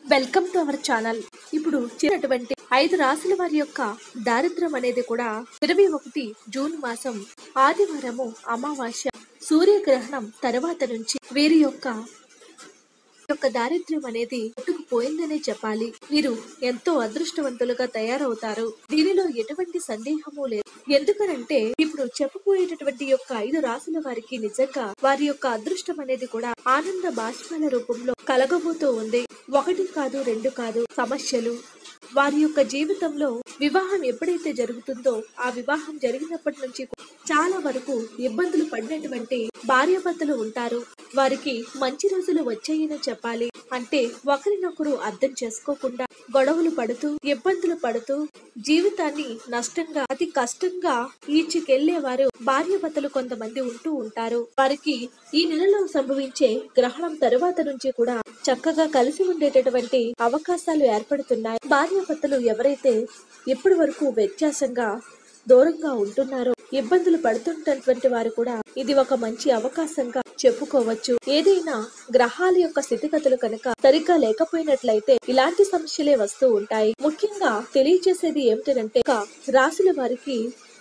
welcome to our channel ఇప్పుడు చిన్నటువంటి ఐదు రాసుల వారి యొక్క దారిద్ర్యం అనేది కూడా ఇరవై ఒకటి జూన్ మాసం ఆదివారము అమావాస్య సూర్యగ్రహణం తర్వాత నుంచి వీరి యొక్క యొక్క దారిద్ర్యం అనేది కొట్టుకుపోయిందనే చెప్పాలి వీరు ఎంతో అదృష్టవంతులుగా తయారవుతారు దీనిలో ఎటువంటి సందేహము లేదు ఎందుకనంటే ఇప్పుడు చెప్పబోయేటటువంటి యొక్క ఐదు రాసుల వారికి నిజంగా వారి యొక్క అదృష్టం అనేది కూడా ఆనంద బాష్పాల రూపంలో కలగబోతూ ఉంది ఒకటి కాదు రెండు కాదు సమస్యలు వారి యొక్క జీవితంలో వివాహం ఎప్పుడైతే జరుగుతుందో ఆ వివాహం జరిగినప్పటి నుంచి చాలా వరకు ఇబ్బందులు పడినటువంటి భార్యాభర్తలు ఉంటారు వారికి మంచి రోజులు వచ్చాయని చెప్పాలి అంటే ఒకరినొకరు అర్థం చేసుకోకుండా గొడవలు పడుతూ ఇబ్బందులు పడుతూ జీవితాన్ని నష్టంగా అతి కష్టంగా ఈడ్చుకెళ్లేవారు భార్యాభర్తలు కొంతమంది ఉంటూ ఉంటారు వారికి ఈ నెలలో సంభవించే గ్రహణం తరువాత నుంచి కూడా చక్కగా కలిసి ఉండేటటువంటి అవకాశాలు ఏర్పడుతున్నాయి భార్యాభర్తలు ఎవరైతే ఇప్పటి వరకు వ్యత్యాసంగా దూరంగా ఉంటున్నారో ఇబ్బందులు పడుతున్నటువంటి వారు కూడా ఇది ఒక మంచి అవకాశంగా చెప్పుకోవచ్చు ఏదైనా గ్రహాల యొక్క స్థితిగతులు కనుక సరిగ్గా లేకపోయినట్లయితే ఇలాంటి సమస్యలే వస్తూ ఉంటాయి ముఖ్యంగా తెలియచేసేది ఏమిటంటే ఒక రాశుల వారికి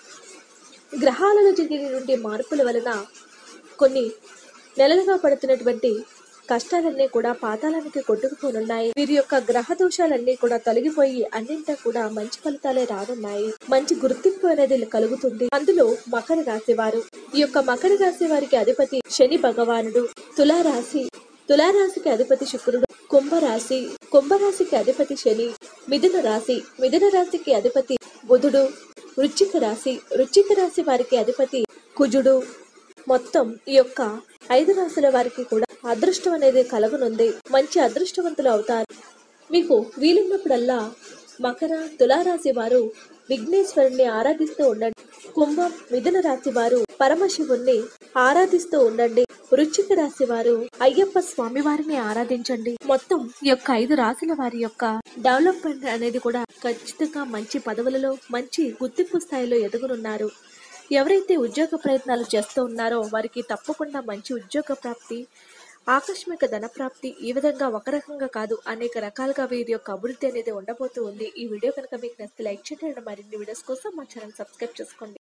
గ్రహాలలో జరిగినటువంటి మార్పుల వలన కొన్ని నెలలుగా పడుతున్నటువంటి కష్టాలన్నీ కూడా పాతాళానికి కొట్టుకుపోనున్నాయి వీరి యొక్క గ్రహ దోషాలన్నీ కూడా తొలగిపోయి అన్నింటా కూడా మంచి ఫలితాలే రానున్నాయి మంచి గుర్తింపు అనేది కలుగుతుంది అందులో మకర రాశి వారు ఈ యొక్క మకర రాశి వారికి అధిపతి శని భగవానుడు తులారాశి తులారాశికి అధిపతి శుక్రుడు కుంభరాశి కుంభరాశికి అధిపతి శని మిథున రాశి మిథున రాశికి అధిపతి బుధుడు వృశ్చిక రాశి వృశ్చిక రాశి వారికి అధిపతి కుజుడు మొత్తం ఈ యొక్క ఐదు రాశుల వారికి కూడా అదృష్టం అనేది కలగనుంది మంచి అదృష్టవంతులు అవుతారు మీకు వీలున్నప్పుడల్లా మకర తులారాశి వారు విఘ్నేశ్వరుణ్ణి ఆరాధిస్తూ ఉండండి కుంభం మిథున రాశి వారు పరమశివుణ్ణి ఆరాధిస్తూ ఉండండి వృశ్చిక రాశి వారు అయ్యప్ప స్వామి వారిని ఆరాధించండి మొత్తం ఈ యొక్క ఐదు రాశుల వారి యొక్క డెవలప్మెంట్ అనేది కూడా ఖచ్చితంగా మంచి పదవులలో మంచి గుర్తింపు స్థాయిలో ఎదుగునున్నారు ఎవరైతే ఉద్యోగ ప్రయత్నాలు చేస్తూ ఉన్నారో వారికి తప్పకుండా మంచి ఉద్యోగ ప్రాప్తి ఆకస్మిక ధన ప్రాప్తి ఈ విధంగా ఒక రకంగా కాదు అనేక రకాలుగా వీరి యొక్క అభివృద్ధి అనేది ఉండబోతూ ఉంది ఈ వీడియో కనుక మీకు నచ్చితే లైక్ చేయండి మరిన్ని వీడియోస్ కోసం మా ఛానల్ సబ్స్క్రైబ్ చేసుకోండి